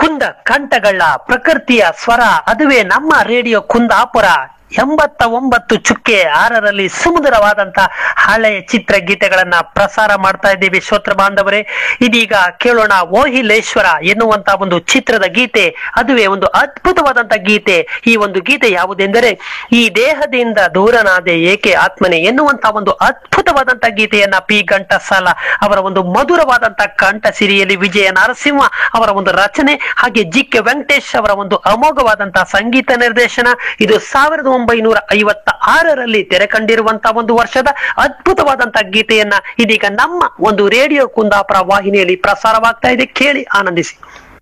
ಕುಂದ ಕಂಠಗಳ ಪ್ರಕೃತಿಯ ಸ್ವರ ಅದುವೇ ನಮ್ಮ ರೇಡಿಯೋ ಕುಂದಾಪುರ ಎಂಬತ್ತ ಒಂಬತ್ತು ಚುಕ್ಕೆ ಆರರಲ್ಲಿ ಸುಮಧುರವಾದಂತ ಹಳೆಯ ಚಿತ್ರಗೀತೆಗಳನ್ನ ಪ್ರಸಾರ ಮಾಡ್ತಾ ಇದ್ದೀವಿ ಶ್ರೋತ್ರ ಬಾಂಧವರೇ ಇದೀಗ ಕೇಳೋಣ ಓಹಿಲೇಶ್ವರ ಎನ್ನುವಂತ ಒಂದು ಚಿತ್ರದ ಗೀತೆ ಅದುವೇ ಒಂದು ಅದ್ಭುತವಾದಂತ ಗೀತೆ ಈ ಒಂದು ಗೀತೆ ಯಾವುದೆಂದರೆ ಈ ದೇಹದಿಂದ ದೂರನಾದೆ ಏಕೆ ಆತ್ಮನೆ ಎನ್ನುವಂತ ಒಂದು ಅದ್ಭುತವಾದಂತ ಗೀತೆಯನ್ನ ಪಿ ಘಂಟಸಾಲ ಅವರ ಒಂದು ಮಧುರವಾದಂತ ಕಂಠ ಸಿರಿಯಲ್ಲಿ ವಿಜಯ ನರಸಿಂಹ ಅವರ ಒಂದು ರಚನೆ ಹಾಗೆ ಜಿ ಕೆ ವೆಂಕಟೇಶ್ ಅವರ ಒಂದು ಅಮೋಘವಾದಂತಹ ಸಂಗೀತ ನಿರ್ದೇಶನ ಇದು ಸಾವಿರದ ಒಂಬೈನೂರ ಐವತ್ತ ಆರರಲ್ಲಿ ತೆರೆ ಕಂಡಿರುವಂತಹ ಒಂದು ವರ್ಷದ ಅದ್ಭುತವಾದಂತಹ ಗೀತೆಯನ್ನ ಇದೀಗ ನಮ್ಮ ಒಂದು ರೇಡಿಯೋ ಕುಂದಾಪುರ ವಾಹಿನಿಯಲ್ಲಿ ಪ್ರಸಾರವಾಗ್ತಾ ಇದೆ ಕೇಳಿ ಆನಂದಿಸಿ